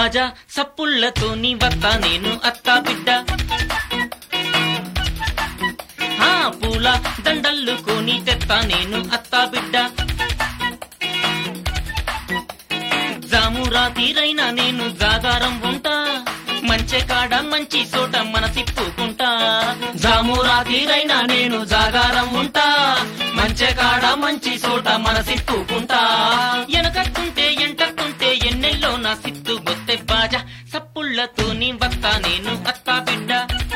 బాజా సప్పుళ్ళతోని వత్తా నేను అత్తా బిడ్డ ఆ పూల దండల్లుకొని తెత్తా నేను అత్తా బిడ్డ జాము రాతిరైనా నేను జాగారం ఉంటా మంచె కాడ మంచి చోట మన తిప్పుకుంటా జాము రాతిరైనా నేను జాగారం ఉంటా మంచె కాడ మంచి చోట మన తిప్పుకుంటా వెనకట్టుంటే ఎంటట్టుంటే ఎన్నెల్లో నా సిత్తు బొత్తె బాజా సప్పుళ్ళతోని వత్తా నేను అత్తా బిడ్డ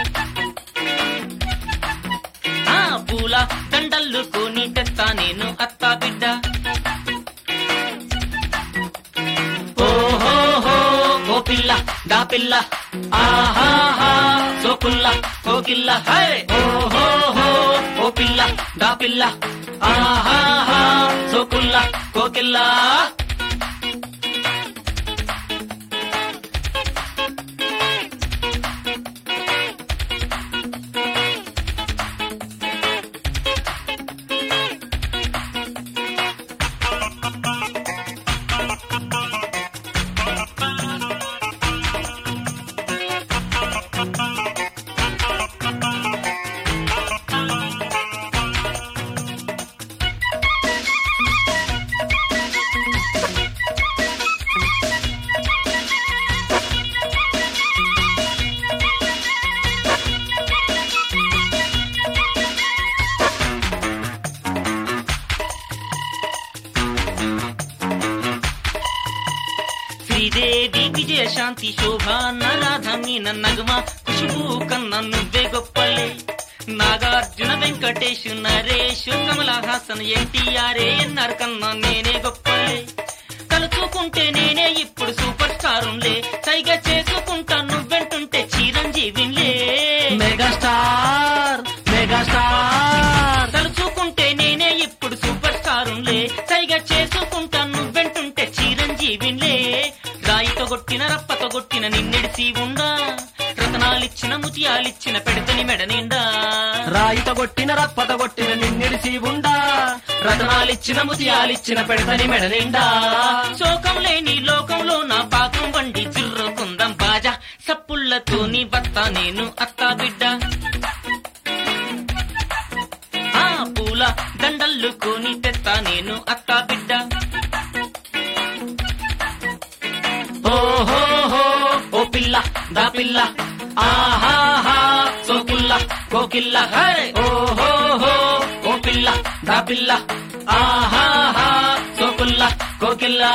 ఆ పూల దండల్లుకొని తెత్తా నేను అత్తా బిడ్డ ఓహోహో ఓ పిల్ల దా పిల్ల ఆహాహా సోకుల్ల కోకిల్ల హై ఓహోహో ఓ పిల్ల దా పిల్ల ఆహాహా సోకుల్ల కోకిల్ల శ్రీదేవి విజయశాంతి శోభ నరాధమి నన్నగమ ఖుషుబు కన్న నువ్వే గొప్పలే నాగార్జున వెంకటేష్ నరేష్ కమల హాసన్ ఎన్టీఆర్ ఎన్ఆర్ కన్నా నేనే గొప్పలే తలుచుకుంటే నేనే ఇప్పుడు సూపర్ స్టారులే సైగా చేసుకుంటా నువ్వెంటుంటే చిరంజీవిలే మెగాస్టార్ మెగాస్టార్ తలుచుకుంటే నేనే ఇప్పుడు సూపర్ స్టారులే సైగా చేసుకుంటా నువ్వెంటుంటే చిరంజీవిలే రాయితో కొట్టిన రప్పతో కొట్టిన నిన్నెడిసి ఉండా రతనాలిచ్చిన ముత్యాలిచ్చిన పెడతని మెడ నిండా రాయిత కొట్టిన రప్పత కొట్టిన నిన్నిడిసి ఉండా రతనాలిచ్చిన ముతియాలిచ్చిన పెడతని మెడ నిండా శోకం లేని లోకంలో నా పాకం వండి చిర్రుకుందాం బాజా సప్పుళ్ళతోని వత్తా నేను అత్తా బిడ్డ ఆ పూల దండల్లుకొని తెత్తా నేను అత్తా బిడ్డ ఓహోహో ఓ పిల్ల దా పిల్ల ఆహాహా సోకుల్ల కోకిల్ల హై ఓహోహో ఓ పిల్ల దా పిల్ల ఆహాహా సోకుల్ల కోకిల్ల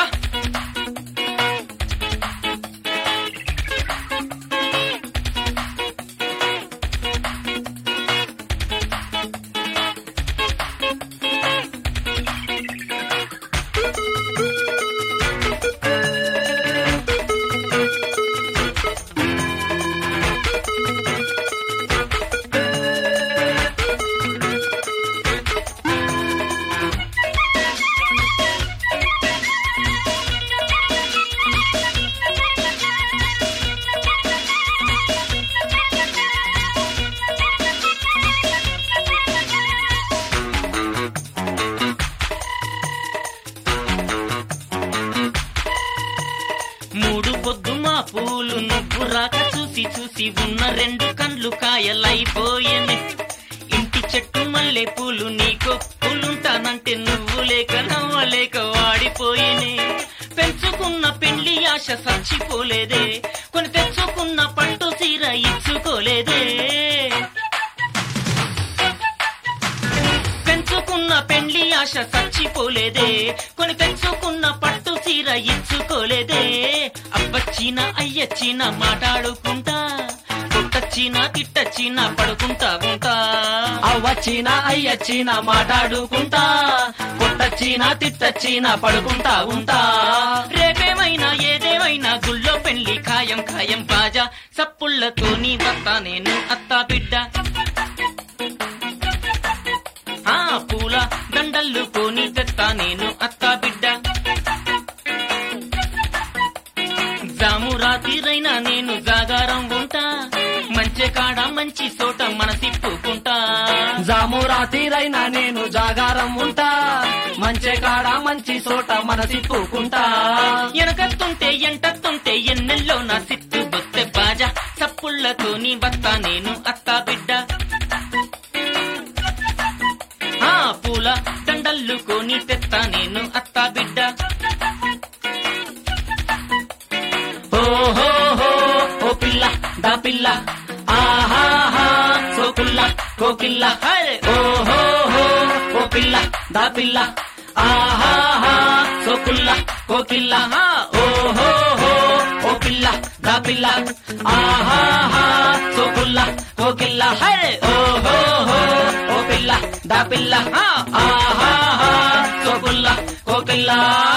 మూడు పొద్దు మా పూలు నువ్వు రాక చూసి చూసి ఉన్న రెండు కండ్లు కాయలైపోయేనే ఇంటి చెట్టు మల్లె పూలు నీకు పూలుంటానంటే నువ్వు లేక నవ్వలేక వాడిపోయేనే పెంచుకున్న పెళ్లి ఆశ చచ్చిపోలేదే కొని తెచ్చుకున్న పట్టు సీర ఇచ్చుకోలేదే పెంచుకున్న పెండ్లి ఆశ చచ్చిపోలేదే కొని తెచ్చుకున్న పట్టు సీర ఇచ్చుకోలేదే అబ్బచ్చిన అయ్యచ్చిన మాట్లాడుకుంటా కొట్టచ్చిన తిట్టచ్చిన పడుకుంటా ఉంటా అవ్వచ్చిన అయ్యచ్చిన మాట్లాడుకుంటా కొట్టచ్చిన తిట్టచ్చిన పడుకుంటా ఉంటా రేపేమైనా ఏదేమైనా గుళ్ళో పెళ్లి ఖాయం ఖాయం బాజా సప్పుళ్ళతోని వత్తా నేను అత్తా బిడ్డ ఆ పూల దండల్లుకొని తెత్తా నేను అత్తా బిడ్డ జాము రాతిరైనా నేను జాగారం ఉంటా మంచి మంచి కాడ మంచి చోట మన తిప్పుకుంటా జామురా తీరైనా నేను జాగారం ఉంటా మంచి కాడ మంచి చోట మన తిప్పుకుంటా వెనకత్తుంటే ఎంటత్తుంటే ఎన్నెల్లో నా సిత్తు బొత్తె బాజా చప్పుళ్లతో నీ బత్తా నేను అత్తా బిడ్డ ఆ పూల దండల్లుకొని తెత్తా నేను అత్తా బిడ్డ ఓహోహో ఓ పిల్ల దా పిల్ల ఆహాహా సో పిల్ల కోకిల్ల హరే! ఓహోహో ఓ పిల్ల దా పిల్ల ఆహాహా సో పిల్ల కోకిల్ల ఆ, ఓహోహో ఓ పిల్ల దా పిల్ల ఆహాహా సో పిల్ల కోకిల్ల హరే! ఓహోహో ఓ పిల్ల దా పిల్ల ఆ, ఆహాహా సో పిల్ల కోకిల్ల